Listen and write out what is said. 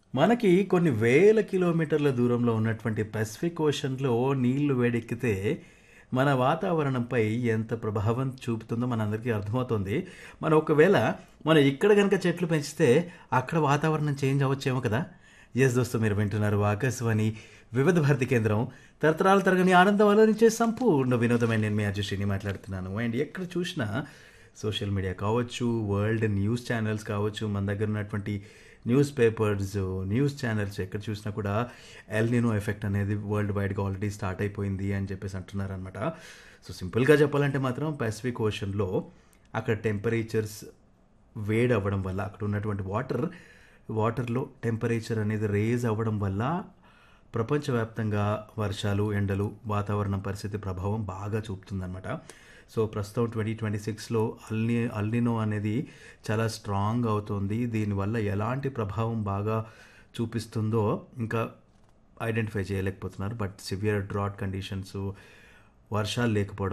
మనకి కొన్ని వేల కిలోమీటర్ల దూరంలో ఉన్నటువంటి పసిఫిక్ ఓషన్‌లో నీళ్లు వేడెక్కితే, మన వాతావరణంపై ఎంత ప్రభావం చూపుతుందో మనందరికీ అర్థమవుతుంది. మనం ఒకవేళ మనం ఇక్కడ గనక చెట్లు పెంచితే, అక్కడ వాతావరణం చేంజ్ అవ్వచ్చేమో కదా! యెస్ దోస్తు మీరు వింటున్నారు ఆకాశవాణి వివిధ భారతి కేంద్రం. తరతరాల తరగని ఆనందం అలరించే సంపూర్ణ వినోదమైన నేను మీ అజయశ్రీని మాట్లాడుతున్నాను. అండ్ ఎక్కడ చూసినా సోషల్ మీడియా కావచ్చు, వరల్డ్ న్యూస్ ఛానెల్స్ కావచ్చు, మన దగ్గర ఉన్నటువంటి న్యూస్ పేపర్స్, న్యూస్ ఛానెల్స్ ఎక్కడ చూసినా కూడా ఎల్ నినో ఎఫెక్ట్ అనేది వరల్డ్ వైడ్‌గా ఆల్రెడీ స్టార్ట్ అయిపోయింది అని చెప్పేసి అంటున్నారనమాట. సో, సింపుల్‌గా చెప్పాలంటే మాత్రం పసిఫిక్ ఓషన్‌లో అక్కడ టెంపరేచర్స్ వేడవ్వడం వల్ల, అక్కడ ఉన్నటువంటి వాటర్ వాటర్‌లో టెంపరేచర్ అనేది రేజ్ అవ్వడం వల్ల ప్రపంచవ్యాప్తంగా వర్షాలు, ఎండలు, వాతావరణం పరిస్థితి ప్రభావం బాగా చూపుతుందనమాట. సో, ప్రస్తుతం 2026లో అల్‌ని అల్‌నినో అనేది చాలా స్ట్రాంగ్ అవుతోంది. దీనివల్ల ఎలాంటి ప్రభావం బాగా చూపిస్తుందో ఇంకా ఐడెంటిఫై చేయలేకపోతున్నారు. బట్ సివియర్ డ్రాట్ కండిషన్స్, వర్షాలు లేకపోవడం